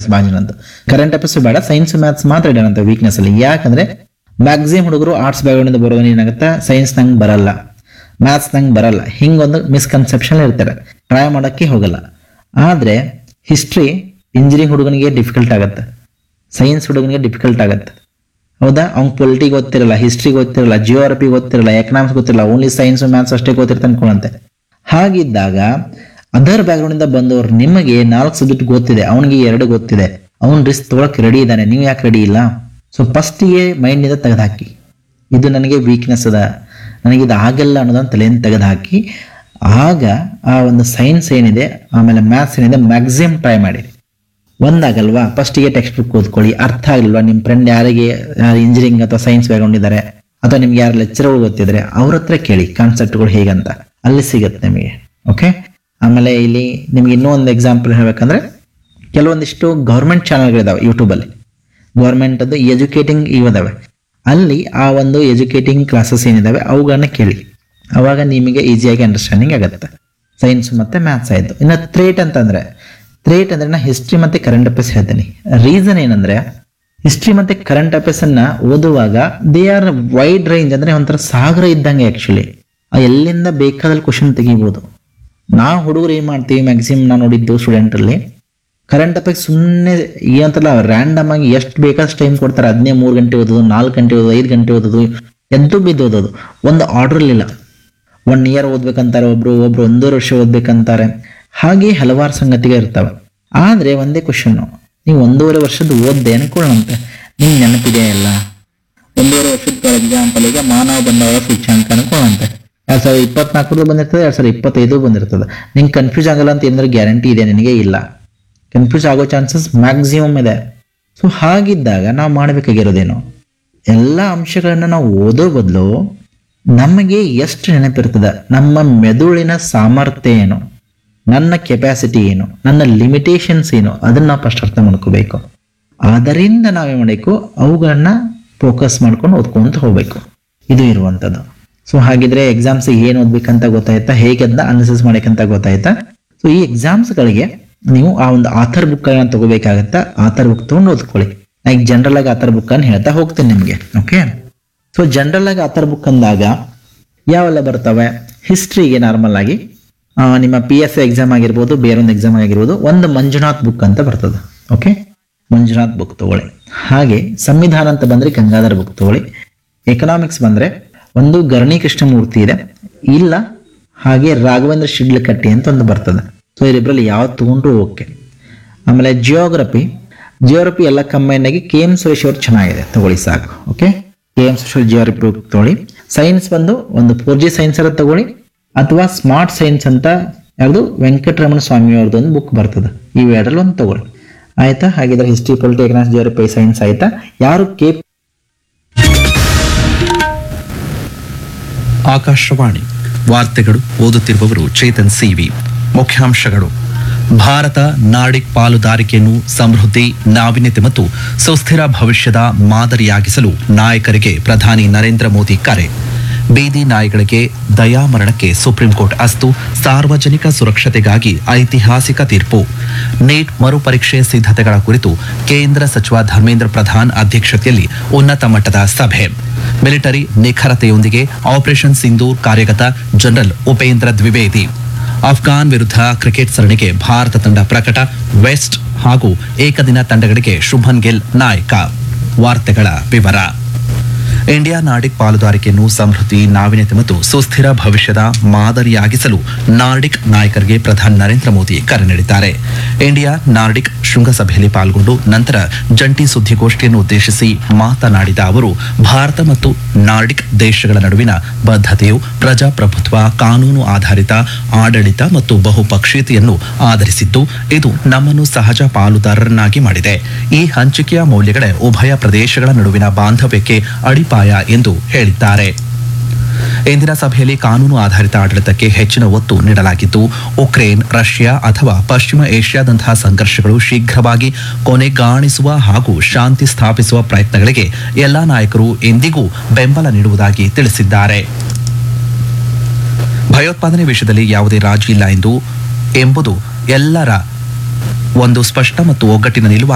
ಭಾಳ ಜನದ್ದು current affairs ಬೇಡ ಸೈನ್ಸ್ ಮ್ಯಾಥ್ಸ್ ಮಾತ್ರ ಇಡೋಣಂತ ವೀಕ್ನೆಸ್ ಅಲ್ಲಿ ಯಾಕಂದ್ರೆ ಮ್ಯಾಕ್ಸಿಮಮ್ ಹುಡುಗರು ಆರ್ಟ್ಸ್ ಬ್ಯಾಕ್ಗ್ರೌಂಡ್ ಬರೋದು ಏನಾಗುತ್ತೆ ಸೈನ್ಸ್ ನಂಗೆ ಬರಲ್ಲ ಮ್ಯಾಥ್ಸ್ ನಂಗೆ ಬರಲ್ಲ ಹಿಂಗೊಂದು ಮಿಸ್ಕನ್ಸೆಪ್ಷನ್ ಇರ್ತಾರೆ ಟ್ರೈ ಮಾಡೋಕ್ಕೆ ಹೋಗಲ್ಲ ಆದರೆ ಹಿಸ್ಟ್ರಿ ಇಂಜಿನಿಯರಿಂಗ್ ಹುಡುಗನಿಗೆ ಡಿಫಿಕಲ್ಟ್ ಆಗುತ್ತೆ ಸೈನ್ಸ್ ಹುಡುಗನಿಗೆ ಡಿಫಿಕಲ್ಟ್ ಆಗುತ್ತೆ ಹೌದಾ ಅವ್ನು ಪೊಲಿಟಿ ಗೊತ್ತಿರಲ್ಲ ಹಿಸ್ಟ್ರಿ ಗೊತ್ತಿರಲ್ಲ ಜಿಯೋಗ್ರಫಿ ಗೊತ್ತಿರಲ್ಲ ಎಕನಾಮಿಕ್ಸ್ ಗೊತ್ತಿರಲ್ಲ ಓನ್ಲಿ ಸೈನ್ಸ್ ಮ್ಯಾಥ್ಸ್ ಅಷ್ಟೇ ಗೊತ್ತಿರ್ತಾನೆ ಅನ್ಕೊಳ್ಳಂತೆ ಹಾಗಿದ್ದಾಗ ಅದರ್ ಬ್ಯಾಕ್ಗ್ರೌಂಡಿಂದ ಬಂದವರು ನಿಮಗೆ ನಾಲ್ಕು ಸಬ್ಜೆಕ್ಟ್ ಗೊತ್ತಿದೆ ಅವನಿಗೆ ಎರಡು ಗೊತ್ತಿದೆ ಅವನು ರಿಸ್ಕ್ ತೊಗೊಳಕ್ಕೆ ರೆಡಿ ಇದ್ದಾನೆ ನೀವು ಯಾಕೆ ರೆಡಿ ಇಲ್ಲ ಸೊ ಫಸ್ಟಿಗೆ ಮೈಂಡಿಂದ ತೆಗೆದುಹಾಕಿ ಇದು ನನಗೆ ವೀಕ್ನೆಸ್ ಅದ ನನಗೆ ಇದು ಆಗಲ್ಲ ಅನ್ನೋದನ್ನ ತಲೆಯಿಂದ ತೆಗೆದುಹಾಕಿ ಆಗ ಆ ಒಂದು ಸೈನ್ಸ್ ಏನಿದೆ ಆಮೇಲೆ ಮ್ಯಾಥ್ಸ್ ಏನಿದೆ ಮ್ಯಾಕ್ಸಿಮಮ್ ಟ್ರೈ ಮಾಡಿ ಒಂದಾಗಲ್ವಾ ಫಸ್ಟಿಗೆ ಟೆಕ್ಸ್ಟ್ ಬುಕ್ ಓದ್ಕೊಳ್ಳಿ ಅರ್ಥ ಆಗಲ್ವಾ ನಿಮ್ಮ ಫ್ರೆಂಡ್ ಯಾರಿಗೆ ಇಂಜಿನಿಯರಿಂಗ್ ಅಥವಾ ಸೈನ್ಸ್ ಬ್ಯಾಗ್ರೌಂಡ್ ಇದ್ದಾರೆ ಅಥವಾ ನಿಮ್ಗೆ ಯಾರು ಲೆಕ್ಚರ್ಗಳು ಗೊತ್ತಿದ್ರೆ ಅವ್ರ ಹತ್ರ ಕೇಳಿ ಕಾನ್ಸೆಪ್ಟ್ಗಳು ಹೇಗಂತ ಅಲ್ಲಿ ಸಿಗುತ್ತೆ ನಿಮಗೆ ಓಕೆ ಆಮೇಲೆ ಇಲ್ಲಿ ನಿಮ್ಗೆ ಇನ್ನೂ ಒಂದು ಎಕ್ಸಾಂಪಲ್ ಹೇಳ್ಬೇಕಂದ್ರೆ ಕೆಲವೊಂದಿಷ್ಟು ಗೌರ್ಮೆಂಟ್ ಚಾನಲ್ಗಳಿದಾವೆ ಯೂಟ್ಯೂಬಲ್ಲಿ ಗೌರ್ಮೆಂಟ್ ಅದು ಎಜುಕೇಟಿಂಗ್ ಇದಾವೆ ಅಲ್ಲಿ ಆ ಒಂದು ಎಜುಕೇಟಿಂಗ್ ಕ್ಲಾಸಸ್ ಏನಿದಾವೆ ಅವುಗಳನ್ನ ಕೇಳಿ ಅವಾಗ ನಿಮಗೆ ಈಸಿಯಾಗಿ ಅಂಡರ್ಸ್ಟ್ಯಾಂಡಿಂಗ್ ಆಗುತ್ತೆ ಸೈನ್ಸ್ ಮತ್ತೆ ಮ್ಯಾಥ್ಸ್ ಆಯಿತು ಇನ್ನು ಥ್ರೇಟ್ ಅಂತಂದ್ರೆ ಥ್ರೇಟ್ ಅಂದ್ರೆ ನಾ ಹಿಸ್ಟ್ರಿ ಮತ್ತೆ ಕರೆಂಟ್ ಅಫೇರ್ಸ್ ಹೇಳ್ತೀನಿ ರೀಸನ್ ಏನಂದ್ರೆ ಹಿಸ್ಟ್ರಿ ಮತ್ತೆ ಕರೆಂಟ್ ಅಫೇರ್ಸ್ ಅನ್ನ ಓದುವಾಗ ದೇ ಆರ್ ವೈಡ್ ರೇಂಜ್ ಅಂದ್ರೆ ಒಂಥರ ಸಾಗರ ಇದ್ದಂಗೆ ಆಕ್ಚುಲಿ ಎಲ್ಲಿಂದ ಬೇಕಾದಲ್ಲಿ ಕ್ವಶನ್ ತೆಗಿಬೋದು ನಾವು ಹುಡುಗರು ಏನ್ ಮಾಡ್ತೀವಿ ಮ್ಯಾಕ್ಸಿಮಮ್ ನಾವು ನೋಡಿದ್ದು ಸ್ಟೂಡೆಂಟ್ ಅಲ್ಲಿ ಕರೆಂಟ್ ಅಫೇರ್ಸ್ ಸುಮ್ಮನೆ ಏನಂತಲ್ಲ ರ್ಯಾಂಡಮ್ ಆಗಿ ಎಷ್ಟು ಬೇಕಾದಷ್ಟು ಟೈಮ್ ಕೊಡ್ತಾರೆ ಹದಿನೇ ಮೂರು ಗಂಟೆ ಓದೋದು ನಾಲ್ಕು ಗಂಟೆ ಓದೋದು ಐದು ಗಂಟೆ ಓದೋದು ಎದ್ದು ಬಿದ್ದು ಓದೋದು ಒಂದು ಆರ್ಡರ್ ಇಲ್ಲ ಒನ್ ಇಯರ್ ಓದ್ಬೇಕಂತಾರೆ ಒಬ್ರು ಒಬ್ರು ಒಂದೂವರೆ ವರ್ಷ ಓದ್ಬೇಕಂತಾರೆ ಹಾಗೆ ಹಲವಾರು ಸಂಗತಿಗಳು ಇರ್ತವೆ ಆದ್ರೆ ಒಂದೇ ಕ್ವಶನ್ ನೀವು ಒಂದೂವರೆ ವರ್ಷದ ಓದ್ದೆ ಅನ್ಕೊಳ್ಳಂತೆ ನಿಂಗೆ ನೆನಪಿದೆ ಎಲ್ಲ ಒಂದೂವರೆ ವರ್ಷದ ಫಾರ್ ಎಕ್ಸಾಂಪಲ್ ಈಗ ಮಾನವ ಬಂಡವಾಳ ಸೂಚ್ಯಾಂಕ ಅನ್ಕೊಳ್ಳಂತೆ ಎರಡ್ ಸಾವಿರದ ಇಪ್ಪತ್ನಾಲ್ಕರದು ಬಂದಿರ್ತದೆ ಎರಡ್ ಸಾವಿರದ ಇಪ್ಪತ್ತೈದು ಬಂದಿರ್ತದೆ ನಿಂಗೆ ಕನ್ಫ್ಯೂಸ್ ಆಗಲ್ಲ ಅಂತ ಏನಾದ್ರು ಗ್ಯಾರಂಟಿ ಇದೆ ನಿನಗೆ ಇಲ್ಲ ಕನ್ಫ್ಯೂಸ್ ಆಗೋ ಚಾನ್ಸಸ್ ಮ್ಯಾಕ್ಸಿಮಮ್ ಇದೆ ಸೊ ಹಾಗಿದ್ದಾಗ ನಾವು ಮಾಡಬೇಕಾಗಿರೋದೇನು ಎಲ್ಲ ಅಂಶಗಳನ್ನು ನಾವು ಓದೋ ಬದಲು ನಮಗೆ ಎಷ್ಟು ನೆನಪಿರ್ತದೆ ನಮ್ಮ ಮೆದುಳಿನ ಸಾಮರ್ಥ್ಯ ಏನು ನನ್ನ ಕೆಪಾಸಿಟಿ ಏನು ನನ್ನ ಲಿಮಿಟೇಷನ್ಸ್ ಏನು ಅದನ್ನ ನಾವು ಫಸ್ಟ್ ಅರ್ಥ ಮಾಡ್ಕೋಬೇಕು ಅದರಿಂದ ನಾವೇನ್ ಮಾಡಬೇಕು ಅವುಗಳನ್ನ ಫೋಕಸ್ ಮಾಡ್ಕೊಂಡು ಓದ್ಕೊಂತ ಹೋಗ್ಬೇಕು ಇದು ಇರುವಂಥದ್ದು ಸೊ ಹಾಗಿದ್ರೆ ಎಕ್ಸಾಮ್ಸಿಗೆ ಏನು ಓದ್ಬೇಕಂತ ಗೊತ್ತಾಯ್ತಾ ಹೇಗೆ ಅದನ್ನ ಅನಾಲಿಸಿಸ್ ಮಾಡಬೇಕಂತ ಗೊತ್ತಾಯ್ತಾ ಸೊ ಈ ಎಕ್ಸಾಮ್ಸ್ಗಳಿಗೆ ನೀವು ಆ ಒಂದು ಆಥರ್ ಬುಕ್ ಗಳನ್ನ ತಗೋಬೇಕಾಗತ್ತಾ ಆಥರ್ ಬುಕ್ ತಗೊಂಡು ಓದ್ಕೊಳ್ಳಿ ನಾ ಈಗ ಜನರಲ್ ಆಗಿ ಆಥರ್ ಬುಕ್ ಅನ್ನು ಹೇಳ್ತಾ ಹೋಗ್ತೇನೆ ನಿಮಗೆ ಓಕೆ ಸೊ ಜನರಲ್ ಆಗಿ ಆಥರ್ ಬುಕ್ ಅಂದಾಗ ಯಾವೆಲ್ಲ ಬರ್ತವೆ ಹಿಸ್ಟ್ರಿಗೆ ನಾರ್ಮಲ್ ಆಗಿ ಆ, ನಿಮ್ಮ ಪಿ ಎಸ್ ಎಕ್ಸಾಮ್ ಆಗಿರ್ಬೋದು ಬೇರೊಂದು ಎಕ್ಸಾಮ್ ಆಗಿರ್ಬೋದು ಒಂದು ಮಂಜುನಾಥ್ ಬುಕ್ ಅಂತ ಬರ್ತದೆ ಓಕೆ ಮಂಜುನಾಥ್ ಬುಕ್ ತಗೊಳ್ಳಿ ಹಾಗೆ ಸಂವಿಧಾನ ಅಂತ ಬಂದ್ರೆ ಗಂಗಾಧರ್ ಬುಕ್ ತಗೊಳ್ಳಿ ಎಕನಾಮಿಕ್ಸ್ ಬಂದ್ರೆ ಒಂದು ಗರಣಿ ಕೃಷ್ಣಮೂರ್ತಿ ಇದೆ ಇಲ್ಲ ಹಾಗೆ ರಾಘವೇಂದ್ರ ಶಿಡ್ಲಕಟ್ಟಿ ಅಂತ ಒಂದು ಬರ್ತದೆ ಸೊ ಇವರಿಬ್ಬರಲ್ಲಿ ಯಾವ್ದು ತಗೊಂಡ್ರು ಓಕೆ ಆಮೇಲೆ ಜಿಯೋಗ್ರಫಿ ಜಿಯೋಗ್ರಫಿ ಎಲ್ಲ ಕಂಬೈನ್ ಆಗಿ ಕೆ ಎಂ ಸುರೇಶ್ ಅವ್ರು ಚೆನ್ನಾಗಿದೆ ತಗೊಳ್ಳಿ ಸಾಕು okay K M Suresh geography book ತಗೊಳ್ಳಿ ಸೈನ್ಸ್ ಬಂದು ಒಂದು ಫೋರ್ ಜಿ ಸೈನ್ಸ್ ಅರ ತಗೊಳ್ಳಿ ಅಥವಾ ಸ್ಮಾರ್ಟ್ ಸೈನ್ಸ್ ಅಂತ ಯಾವುದು ವೆಂಕಟರಮಣ ಸ್ವಾಮಿ ಅವ್ರದ್ದು ಒಂದು ಬುಕ್ ಬರ್ತದೆ ಈ ಎರಡರಲ್ಲಿ ಒಂದು ತಗೊಳ್ಳಿ ಆಯ್ತಾ ಹಾಗಿದ್ರೆ history polity economics geography science ಆಯ್ತಾ ಯಾರು ಕೆ ಆಕಾಶವಾಣಿ ವಾರ್ತೆಗಳು ಓದುತ್ತಿರುವವರು ಚೇತನ್ ಸಿವಿ ಮುಖ್ಯಾಂಶಗಳು ಭಾರತ ನಾರ್ಡಿಕ್ ಪಾಲುದಾರಿಕೆಯನ್ನು ಸಮೃದ್ಧಿ ನಾವೀನ್ಯತೆ ಮತ್ತು ಸುಸ್ಥಿರ ಭವಿಷ್ಯದ ಮಾದರಿಯಾಗಿಸಲು ನಾಯಕರಿಗೆ ಪ್ರಧಾನಿ ನರೇಂದ್ರ ಮೋದಿ ಕರೆ ಬೀದಿ ನಾಯಿಗಳಿಗೆ ದಯಾಮರಣಕ್ಕೆ ಸುಪ್ರೀಂ ಕೋರ್ಟ್ ಅಸ್ತು ಸಾರ್ವಜನಿಕ ಸುರಕ್ಷತೆಗಾಗಿ ಐತಿಹಾಸಿಕ ತೀರ್ಪು ನೀಟ್ ಮರುಪರೀಕ್ಷೆ ಸಿದ್ಧತೆಗಳ ಕುರಿತು ಕೇಂದ್ರ ಸಚಿವ ಧರ್ಮೇಂದ್ರ ಪ್ರಧಾನ್ ಅಧ್ಯಕ್ಷತೆಯಲ್ಲಿ ಉನ್ನತ ಮಟ್ಟದ ಸಭೆ ಮಿಲಿಟರಿ ನಿಖರತೆಯೊಂದಿಗೆ ಆಪರೇಷನ್ ಸಿಂಧೂರ್ ಕಾರ್ಯಗತ ಜನರಲ್ ಉಪೇಂದ್ರ ದ್ವಿವೇದಿ ಅಫ್ಘಾನ್ ವಿರುದ್ಧ ಕ್ರಿಕೆಟ್ ಸರಣಿಗೆ ಭಾರತ ತಂಡ ಪ್ರಕಟ ವೆಸ್ಟ್ ಹಾಗೂ ಏಕದಿನ ತಂಡಗಳಿಗೆ ಶುಭನ್ ಗಿಲ್ ನಾಯಕ ವಾರ್ತೆಗಳ ವಿವರ ಇಂಡಿಯಾ ನಾರ್ಡಿಕ್ ಪಾಲುದಾರಿಕೆಯನ್ನು ಸಮೃದ್ಧಿ ನಾವೀನ್ಯತೆ ಮತ್ತು ಸುಸ್ಥಿರ ಭವಿಷ್ಯದ ಮಾದರಿಯಾಗಿಸಲು ನಾರ್ಡಿಕ್ ನಾಯಕರಿಗೆ ಪ್ರಧಾನಿ ನರೇಂದ್ರ ಮೋದಿ ಕರೆ ನೀಡಿದ್ದಾರೆ ಇಂಡಿಯಾ ನಾರ್ಡಿಕ್ ಶೃಂಗಸಭೆಯಲ್ಲಿ ಪಾಲ್ಗೊಂಡು ನಂತರ ಜಂಟಿ ಸುದ್ದಿಗೋಷ್ಠಿಯನ್ನು ಉದ್ದೇಶಿಸಿ ಮಾತನಾಡಿದ ಅವರು ಭಾರತ ಮತ್ತು ನಾರ್ಡಿಕ್ ದೇಶಗಳ ನಡುವಿನ ಬದ್ಧತೆಯು ಪ್ರಜಾಪ್ರಭುತ್ವ ಕಾನೂನು ಆಧಾರಿತ ಆಡಳಿತ ಮತ್ತು ಬಹುಪಕ್ಷೀಯತೆಯನ್ನು ಆಧರಿಸಿದ್ದು ಇದು ನಮ್ಮನ್ನು ಸಹಜ ಪಾಲುದಾರರನ್ನಾಗಿ ಮಾಡಿದೆ ಈ ಹಂಚಿಕೆಯ ಮೌಲ್ಯಗಳೇ ಉಭಯ ಪ್ರದೇಶಗಳ ನಡುವಿನ ಬಾಂಧವ್ಯಕ್ಕೆ ಅಡಿಪಾಯ ಎಂದು ಹೇಳಿದ್ದಾರೆ ಇಂದಿನ ಸಭೆಯಲ್ಲಿ ಕಾನೂನು ಆಧಾರಿತ ಆಡಳಿತಕ್ಕೆ ಹೆಚ್ಚಿನ ಒತ್ತು ನೀಡಲಾಗಿದ್ದು ಉಕ್ರೇನ್ ರಷ್ಯಾ ಅಥವಾ ಪಶ್ಚಿಮ ಏಷ್ಯಾದಂತಹ ಸಂಘರ್ಷಗಳು ಶೀಘ್ರವಾಗಿ ಕೊನೆಗಾಣಿಸುವ ಹಾಗೂ ಶಾಂತಿ ಸ್ಥಾಪಿಸುವ ಪ್ರಯತ್ನಗಳಿಗೆ ಎಲ್ಲಾ ನಾಯಕರು ಎಂದಿಗೂ ಬೆಂಬಲ ನೀಡುವುದಾಗಿ ತಿಳಿಸಿದ್ದಾರೆ ಭಯೋತ್ಪಾದನೆ ವಿಷಯದಲ್ಲಿ ಯಾವುದೇ ರಾಜಿ ಇಲ್ಲ ಎಂದು ಎಂಬುದು ಎಲ್ಲರ ಒಂದು ಸ್ಪಷ್ಟ ಮತ್ತು ಒಗ್ಗಟ್ಟಿನ ನಿಲುವು